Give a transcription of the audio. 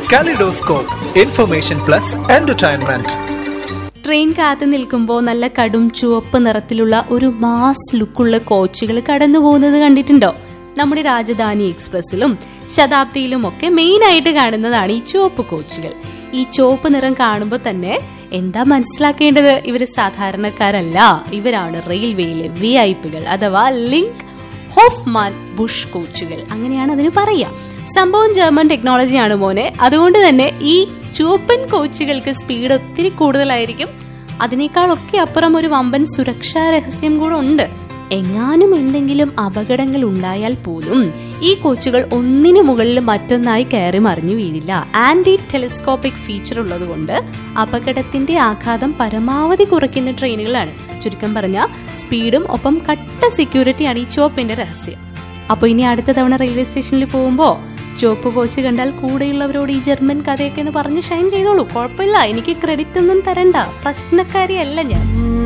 kaleidoscope information plus entertainment train കാത്തു നിൽക്കുമ്പോൾ നല്ല കടും ചുവപ്പ് നിറത്തിലുള്ള ഒരു മാസ് ലുക്കുള്ള കോച്ചുകൾ കടന്നു പോകുന്നത് കണ്ടിട്ടുണ്ടോ നമ്മുടെ രാജധാനി എക്സ്പ്രസിലും ശതാബ്ദിയിലും ഒക്കെ മെയിൻ ആയിട്ട് കാണുന്നതാണ് ഈ ചുവപ്പ് കോച്ചുകൾ ഈ ചുവപ്പ് നിറം കാണുമ്പോൾ തന്നെ എന്താ മനസ്സിലാക്കേണ്ടത് ഇവര് സാധാരണക്കാരല്ല ഇവരാണ് റെയിൽവേയിലെ വി ഐ പികൾ അഥവാ ലിങ്ക് ഹോഫ്മാൻ ബുഷ് കോച്ചുകൾ അങ്ങനെയാണ് അതിന് പറയാ സംഭവം ജർമ്മൻ ടെക്നോളജിയാണ് മോനെ അതുകൊണ്ട് തന്നെ ഈ ചുവപ്പൻ കോച്ചുകൾക്ക് സ്പീഡ് ഒത്തിരി കൂടുതലായിരിക്കും അതിനേക്കാളൊക്കെ അപ്പുറം ഒരു വമ്പൻ സുരക്ഷാ രഹസ്യം കൂടെ ഉണ്ട് എങ്ങാനും എന്തെങ്കിലും അപകടങ്ങൾ ഉണ്ടായാൽ പോലും ഈ കോച്ചുകൾ ഒന്നിനു മുകളിൽ മറ്റൊന്നായി കയറി മറിഞ്ഞു വീഴില്ല ആന്റി ടെലിസ്കോപ്പിക് ഫീച്ചർ ഉള്ളതുകൊണ്ട് അപകടത്തിന്റെ ആഘാതം പരമാവധി കുറയ്ക്കുന്ന ട്രെയിനുകളാണ് ചുരുക്കം പറഞ്ഞ സ്പീഡും ഒപ്പം കട്ട സെക്യൂരിറ്റിയാണ് ഈ ചുവപ്പിന്റെ രഹസ്യം അപ്പൊ ഇനി അടുത്ത തവണ റെയിൽവേ സ്റ്റേഷനിൽ പോകുമ്പോ ചുവപ്പ് കോച്ച് കണ്ടാൽ കൂടെയുള്ളവരോട് ഈ ജർമ്മൻ കഥയൊക്കെ ഒന്ന് പറഞ്ഞ് ഷൈൻ ചെയ്തോളൂ കുഴപ്പമില്ല എനിക്ക് ക്രെഡിറ്റ് ഒന്നും തരണ്ട പ്രശ്നക്കാരിയല്ല ഞാൻ